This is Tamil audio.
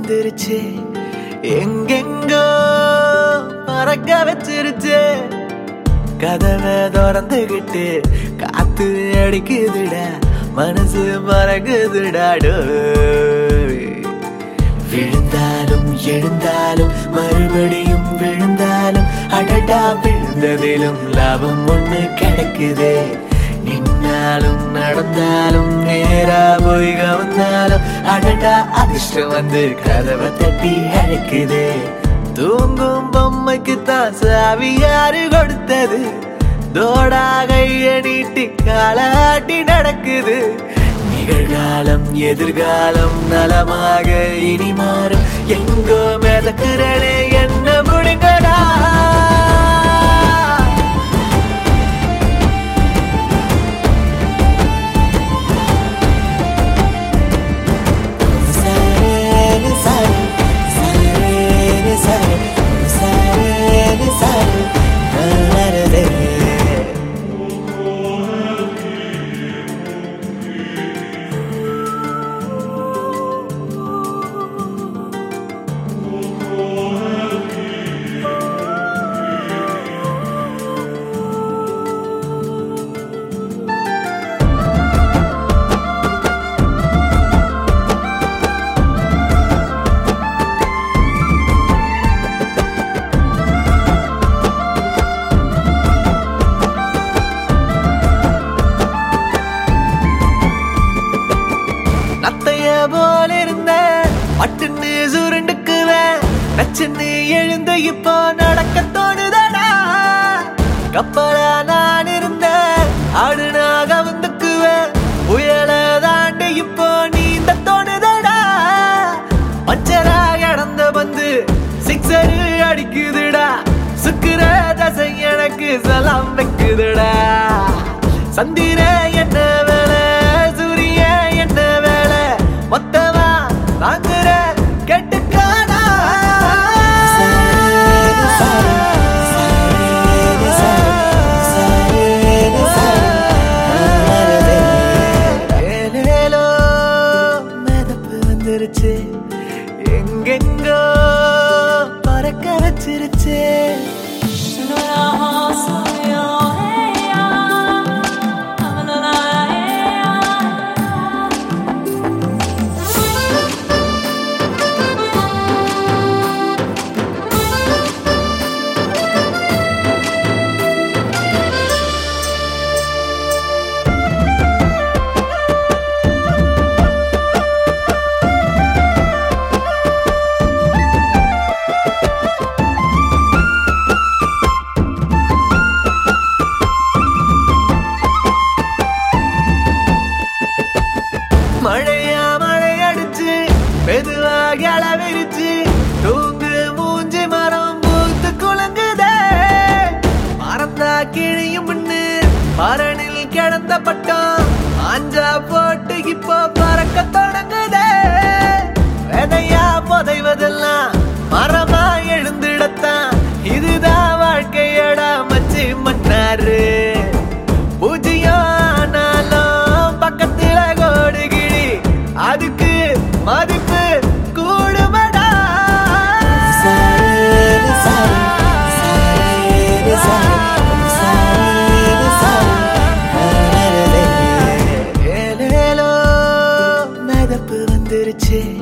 வந்துருச்சு எங்கெங்கோ பறக்க வச்சிருச்சு கதவை திறந்துகிட்டு காத்து அடிக்குதுடா மனசு மறக்குதுடா டோய். விழுந்தாலும் எழுந்தாலும் மறுபடியும் விழுந்தாலும் அடடா விழுந்ததிலும் லாபம் ஒண்ணு கிடைக்குது நின்னாலும் நடந்தாலும் நேரா போய் கவர்ந்தாலும் அடடா அதிர்ஷ்டம் வந்து கதவை தட்டி அழைக்குது தூங்கும் பொம்மைக்கு தான் சாவி யாரு கொடுத்தது தோடா கைய நீட்டி காலாட்டி நடக்குது நிகழ்காலம் எதிர்காலம் நலமாக இனி மாறும் எங்கோ மிதக்கிறனே என்ன முடுங்கடா சரேனு சரே, சரேனு சரே, சரேனு சரே, நலரதே. நத்தைய போல இருந்த பட்டுன்னு சுருண்டுக்குவேன் நச்சுன்னு எழுந்து இப்போ நடக்க தோணுதடா கப்பலா நான் இருந்த ஆடுனாக வந்துக்குவேன் புயல தாண்டி இப்போ நீந்த தோணுதடா பஞ்சரா கடந்த பந்து சிக்ஸரு அடிக்குதுடா சுக்குற தசை எனக்கு சலாம் வைக்குதுடா சந்திர என்ன வேலை சூரிய என்ன வேலை மொத்தமா வாங்குற கெட்டுக்கானா ஏலேலோ மிதப்பு வந்துருச்சு எங்கெங்கோ பறக்க வச்சிருச்சு மழையா மழை அடிச்சு மெதுவாக அளவிருச்சு தூங்கு மூஞ்சி மரம் பூத்து குலுங்குதே மறந்தா கிழியும் முன்னு பரணில் கிடந்த பட்டம் ஆஞ்சா போட்டு இப்போ பறக்க தொடங்குதே விதையா புதைவதெல்லாம் மரமா எழுந்திடத்தான் இதுதான் வாழ்க்கையடா மச்சி மன்னாரு பூஜ்ஜியம் ஆனாலும் பக்கத்துல கோடு கிளி அதுக்கு மதிப்பு கூடுமடா ஏலேலோ மிதப்பு வந்துருச்சு